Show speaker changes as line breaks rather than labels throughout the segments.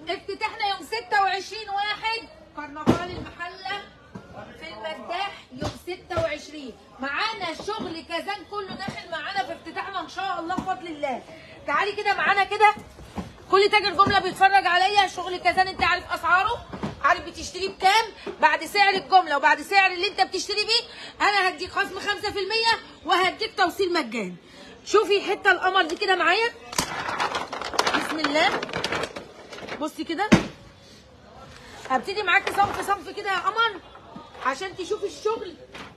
افتتاحنا يوم 26 واحد كرنفال المحله في المداح يوم 26 معانا شغل كازان كله داخل معانا في افتتاحنا ان شاء الله بفضل الله تعالي كده معانا كده كل تاجر جمله بيتفرج عليا شغل كازان انت عارف اسعاره عارف بتشتريه بكام بعد سعر الجمله وبعد سعر اللي انت بتشتري بيه انا هديك خصم 5% وهديك توصيل مجاني شوفي حته القمر دي كده معايا بسم الله بصي كده هبتدي معاكي صنف صنف كده يا قمر عشان تشوفي الشغل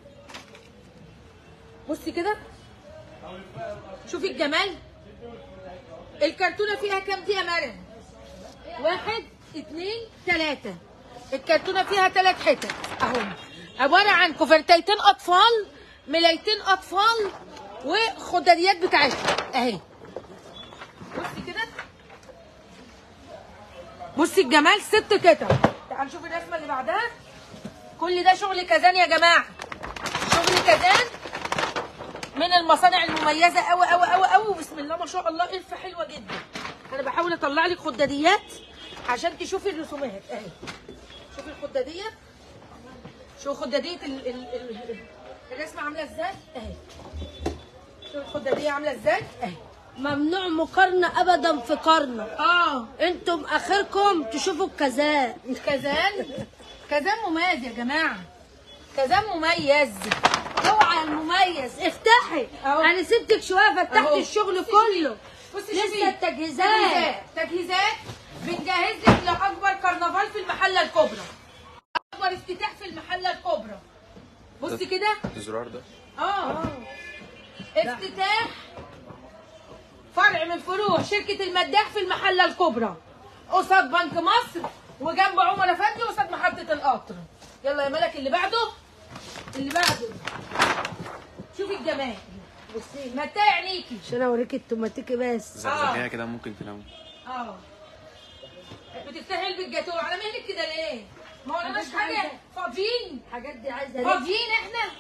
بصي كده شوفي الجمال الكرتونه فيها كام دي يا مريم واحد اتنين تلاتة الكرتونة فيها تلات حتت اهو عبارة عن كوفرتيتين اطفال ملايتين اطفال وخداديات بتاعتها اهي بصي كده بصي الجمال ست قطع تعال نشوف الرسمة اللي بعدها كل ده شغل كازان يا جماعة شغل كازان من المصانع المميزة قوي قوي قوي قوي وبسم الله ما شاء الله الف حلوة جدا انا بحاول اطلع لك خداديات عشان تشوفي الرسومات اهي شوفي الخداديه شوفي خداديه ال ال ال الرسمه عامله ازاي اهي شوفي الخداديه عامله ازاي اهي
ممنوع مقارنة أبدا في قرنة
اه
انتم آخركم تشوفوا الكذاب
كازان كازان مميز يا جماعه كازان مميز
اوعى المميز افتحي
أهو.
انا سبتك شويه فتحت
أهو.
الشغل
بصي
كله
بصي
لسه
شوفي.
التجهيزات
تجهيزات بنجهز لك لاكبر كرنفال في المحله الكبرى اكبر افتتاح في المحله الكبرى بصي كده
الزرار ده
اه افتتاح فرع من فروع شركة المداح في المحلة الكبرى قصاد بنك مصر وجنب عمر افندي قصاد محطة القطر يلا يا ملك اللي بعده اللي بعده شوفي الجمال بصي متى عينيكي
عشان اوريك التوماتيكي بس
زقزقيها كده ممكن تنام
اه بتفتحي البيت جاتوه على مهلك كده ليه؟ ما وراناش حاجة فاضيين
الحاجات دي عايزه رزق.
فاضيين احنا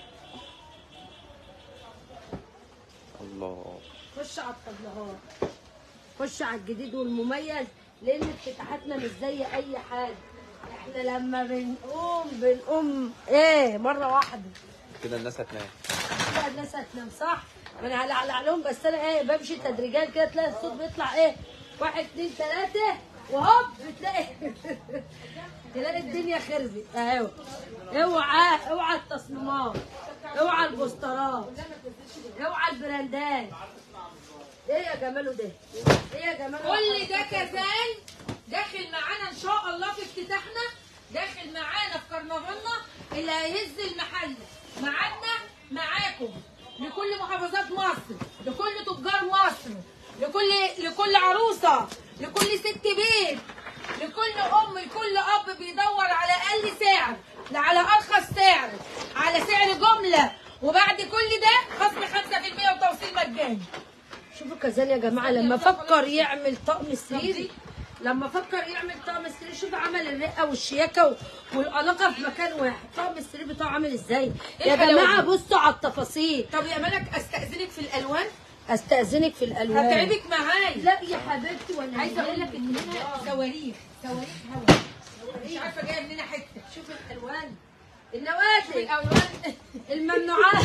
الله
خش على الطبلهات خش على الجديد والمميز لان افتتاحاتنا مش زي اي حاجه احنا لما بنقوم بنقوم ايه مره واحده
كده الناس هتنام
بقى الناس هتنام صح ما انا هلعلع لهم بس انا ايه بمشي تدريجيا كده تلاقي الصوت بيطلع ايه واحد اتنين تلاته وهوب بتلاقي تلاقي الدنيا خربت اهو اوعى اوعى التصميمات اوعى البوسترات اوعى البراندات ايه يا جماله ده؟ ايه يا جماله
كل ده كزان داخل معانا ان شاء الله في افتتاحنا داخل معانا في كرنفالنا اللي هيهز المحل معانا معاكم لكل محافظات مصر لكل تجار مصر لكل لكل عروسه لكل ست بيت لكل ام لكل اب بيدور على اقل سعر على ارخص سعر على سعر جمله وبعد كل ده خصم 5% وتوصيل مجاني
شوفوا كذلك يا جماعه لما فكر يعمل طقم سرير لما فكر يعمل طقم السرير شوف عمل الرقه والشياكه و- والاناقه في مكان واحد طقم السرير بتاعه عامل ازاي
إيه
يا
الحلاوة
جماعه
دي؟
بصوا على التفاصيل
طب يا ملك استاذنك في الالوان
استاذنك في الالوان
هتعبك معايا
لا يا حبيبتي ولا
عايزه اقول لك ان هنا صواريخ صواريخ هوا مش عارفه جايه مننا حته
شوف الالوان
شوفي
النواتج
الالوان
الممنوعات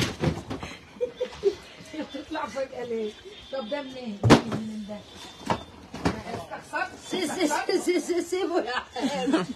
بتطلع فجاه ليه
طب ده منين؟ من ده استخسرت
سي سي سي سي سي سيبوا يا حبيبي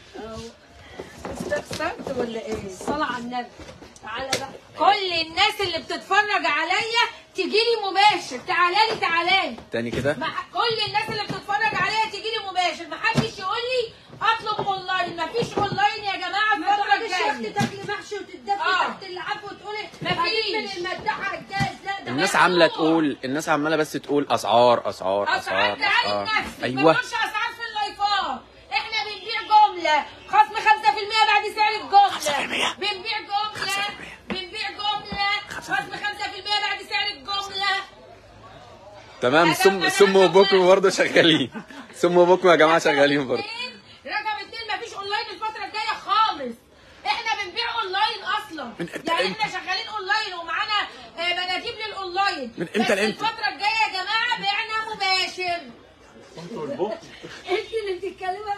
استخسرت ولا ايه؟
الصلاه على النبي تعالى بقى
كل الناس اللي بتتفرج عليا تجي لي مباشر تعالى لي تعالى لي
تاني كده
ما ح- كل الناس اللي بتتفرج عليا تيجي لي مباشر ما حدش يقول لي اطلب اونلاين ما فيش اونلاين يا جماعه
ما
الفتره
تقعديش يا اختي
الجايه
تاكلي محشي وتدفي
آه.
تحت اللحاف وتقولي
مفيش.
هجيب من المداحه الجاهز لا ده
الناس
ممنوع.
عامله تقول الناس عماله بس تقول اسعار اسعار
اسعار
اسعار
تعالي
اسعار
لنفسك ما
ايوه
تقولش اسعار في اللايفات احنا بنبيع جمله خصم 5% بعد سعر الجمله
5%
بنبيع جمله
5%
بنبيع جمله خصم 5% بعد سعر الجمله
تمام سم سم وبكم برضه شغالين سم وبكم يا جماعه شغالين برضه
اتنين، رقم اتنين مفيش اونلاين الفترة الجاية خالص احنا بنبيع اونلاين اصلا
من امتى
يعني
لامتى؟
احنا شغالين اونلاين ومعانا آه، مناديب للاونلاين
من امتى
بس
لامتى؟
الفترة الجاية يا جماعة بعنا مباشر
انت اللي بتتكلمي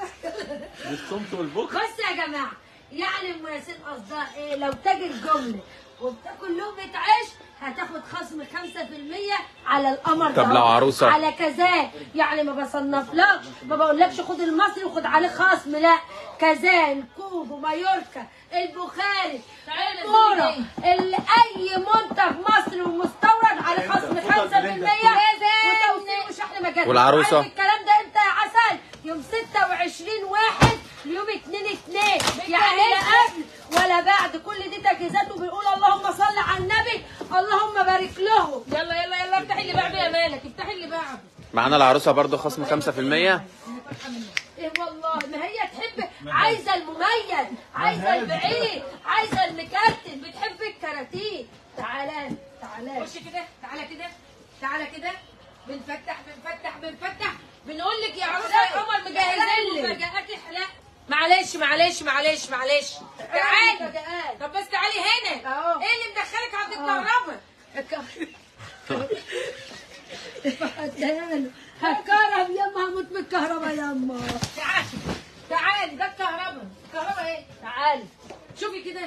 الصمت والبكر
بص يا جماعه يعني ام ياسين قصدها ايه لو تاجر جمله وبتاكل لقمه عيش هتاخد خصم 5% على القمر
طب
ده
لو عروسة؟
على كذا يعني ما بصنفلكش ما بقولكش خد المصري وخد عليه خصم لا كازان كوبو مايوركا البخاري
تعالى
الكورة
نزيد
اللي اي منتج مصري ومستورد على خصم 5% وتوصيل وشحن مجاني
والعروسة؟
عارف الكلام ده امتى يا عسل يوم 26 واحد ليوم 2 2 يعني لا قبل ولا بعد كل دي تجهيزات وبنقول اللهم صل على النبي اللهم بارك له
يلا يلا يلا افتحي اللي بعده يا مالك افتحي اللي بعده
معانا العروسه برضو خصم 5%
ايه والله ما هي تحب عايزه المميز عايزه البعيد عايزه المكتل بتحب الكراتين تعالى تعالى
خش كده تعالى كده تعالى كده بنفتح بنفتح بنفتح بنقول لك يا عروسه يا قمر مجهزين لك
مفاجآت احلى
معلش معلش معلش معلش تعالي
مفاجآت.
طب بس تعالي هنا
أهو.
ايه اللي مدخلك عند
أهو.
الكهرباء
تعالى هتكهرب يما هموت من الكهرباء يما
تعالي تعالي ده الكهرباء الكهرباء ايه
تعالي
شوفي كده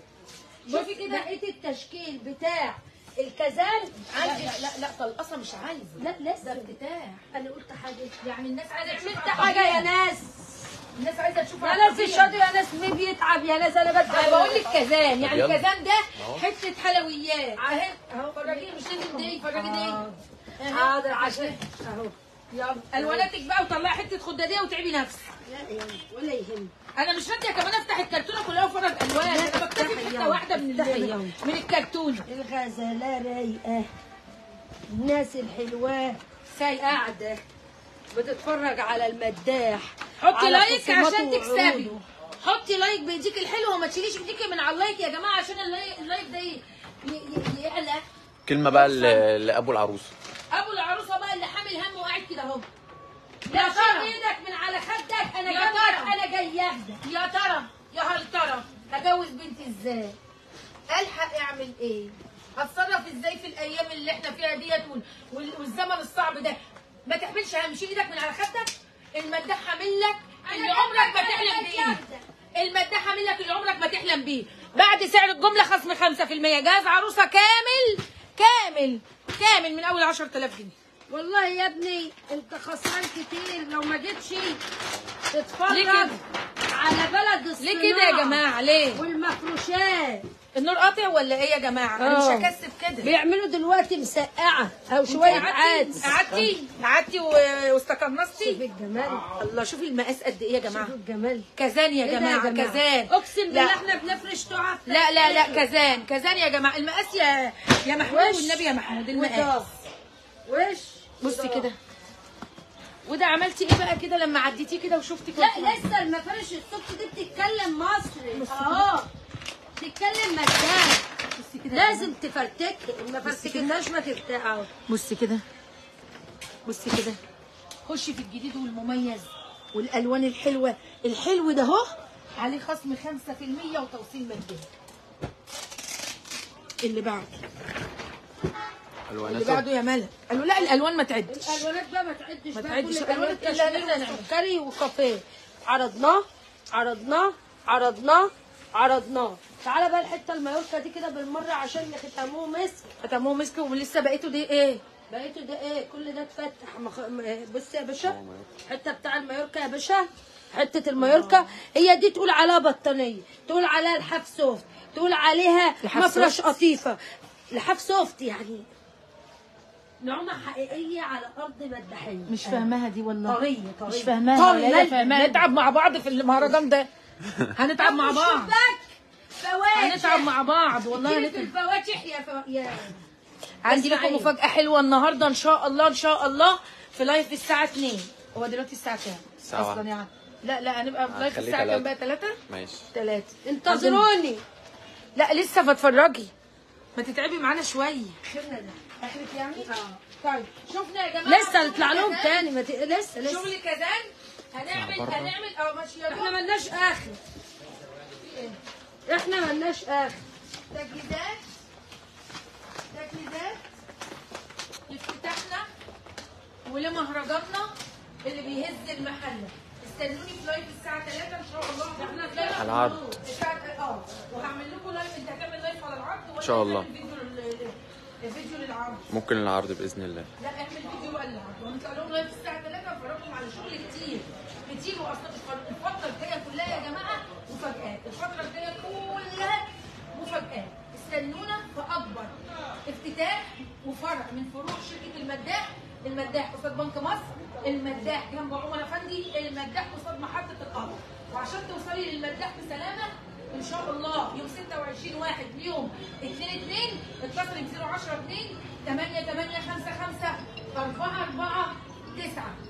شوفي كده لقيت التشكيل بتاع الكازان
عندي لا لا لا طل اصلا مش عايزه
لا لسه
ده افتتاح
انا قلت حاجه
يعني الناس عايزه تشوف
عملت حاجه يا ناس
الناس عايزه تشوف
يا ناس الشاطر يا ناس مين بيتعب يا ناس انا بس
انا بقول لك كازان يعني
يلا.
كازان ده حته حلويات اهي اهو فرجيني مش لازم دي فرجيني
آه.
دي
حاضر عشان اهو
يلا الواناتك بقى وطلعي حته خداديه وتعبي نفسك
لا يعني ولا يهم
انا مش راضيه كمان افتح الكرتونه كلها وافرج الوان انا بكتفي
افتحي
بحته
يلا.
واحده من
افتحي
ال-
يلا.
من الكرتونه
الغزاله رايقه الناس الحلوه
سايقه
قاعده بتتفرج على المداح
حطي
على
لايك
خصوماته
عشان تكسبي
وعروضه.
حطي لايك بايديك الحلوه وما تشيليش ايديكي من على اللايك يا جماعه عشان اللايك, اللايك ده ي- ي- يعلى
كلمه بقى ل- لابو العروسه
ابو العروسه بقى اللي حامل هم وقاعد كده اهو
لا
يا
شيل
ترى
ايدك من على خدك انا
يا
جنبك
ترى.
انا جاي اخدك
يا ترى يا هل ترى هجوز بنتي ازاي الحق اعمل ايه هتصرف ازاي في الايام اللي احنا فيها ديت وال- وال- والزمن الصعب ده ما تحملش هم شيل ايدك من على خدك المداح حامل لك اللي
أنا
عمرك ما
جنبك، أنا
تحلم
جاي
بيه
أخدك.
المداح حامل لك اللي عمرك ما تحلم بيه بعد سعر الجمله خصم 5% جهاز عروسه كامل كامل كامل من اول 10000 جنيه
والله يا ابني انت خسران كتير لو ما جيتش تتفرج
ليه كده؟
على بلد الصناعة
ليه كده يا جماعه ليه
والمفروشات
النور قاطع ولا ايه يا جماعه انا
آه.
مش هكسب كده
بيعملوا دلوقتي مسقعه او شويه عدس
قعدتي قعدتي و- واستقنصتي
شوف الجمال
الله شوفي المقاس قد ايه يا
شوف
جماعه
الجمال
كازان يا
إيه ده
جماعه كازان
اقسم بالله
لا.
احنا بنفرش تحف
لا لا لا كازان كازان يا جماعه المقاس يا يا محمود
وش
والنبي يا محمود المقاس
وضاف. وش
بصي
وضاف.
كده وده عملتي ايه بقى كده لما عديتيه كده وشفتي
لا
كنت-
لسه المفارش الصبح دي بتتكلم مصري اه بتتكلم مجان
بصي كده
لازم تفرتك ما فرتكتهاش ما تفتحها
بصي كده بصي كده خشي في الجديد والمميز والالوان الحلوه الحلو ده اهو عليه خصم 5% وتوصيل مجاني اللي بعده اللي
الواناته
بعده يا ملك قالوا لا الالوان ما تعدش
الالوانات بقى ما تعدش
ما
بقى
تعدش
كل
الألوان
الالوانات
إلا
كشمير
إحنا نعمل.
وسكري وكافيه عرضناه عرضناه عرضناه عرضناه تعالى بقى الحته المايوركا دي كده بالمره عشان ختموه مسك
ختموه مسك ولسه بقيته دي ايه
بقيته ده ايه كل ده اتفتح مخ... م- بص يا باشا حته بتاع المايوركا يا باشا حته المايوركا هي دي تقول عليها بطانيه تقول عليها لحاف سوفت تقول عليها
لحاف
مفرش
سوفت؟
قطيفه لحاف سوفت يعني نعومه حقيقيه على ارض مدحيه
مش فاهماها دي والله
طريه طريه
مش فاهماها ولا لا
طرية.
فاهماها نتعب مع بعض في المهرجان ده هنتعب مع بعض
الشباك فواتح
هنتعب مع بعض والله
كتير في
هنتعب
الفواتح يا فو... يا
عندي لكم
اسمعي.
مفاجأة حلوة النهاردة إن شاء الله إن شاء الله في لايف الساعة 2 هو دلوقتي الساعة كام؟
الساعة
أصلا
واحد.
يعني لا لا هنبقى في لايف
خليه
الساعة كام
تلاتة.
بقى 3
ماشي
3
انتظروني
لا لسه بتفرجي ما تتعبي معانا شوية
شفنا ده
آخرك يعني؟
اه
طيب شفنا يا جماعة
لسه
شغل
نطلع لهم
كذان.
تاني ما ت... لسه لسه
شغل كذان هنعمل
بره.
هنعمل اه ماشي يا
احنا
دوب.
ملناش اخر احنا ملناش اخر
تجهيزات تجهيزات لافتتاحنا ولمهرجاننا اللي بيهز المحله استنوني في لايف الساعه 3 ان شاء الله احنا في لايف
على العرض.
الساعة- اه وهعمل لكم لايف انت هتعمل لايف على العرض ولا
إن شاء الله.
هتعمل فيديو لل- الفيديو للعرض
ممكن العرض باذن الله
لا اعمل فيديو بقى للعرض وهنطلع لهم لايف الساعه 3 افرجكم على شغل كتير كتير واصلا الفتره الجايه كلها يا جماعه مفاجآت الفتره الجايه كلها مفاجآت استنونا في اكبر افتتاح وفرع من فروع شركه المداح المداح قصاد بنك مصر المداح جنب عمر افندي المداح قصاد محطه القمر وعشان توصلي للمداح بسلامه ان شاء الله يوم 26 واحد ليوم 2 2 اتصلي ب 010 2 8 8 5 5 4 4 9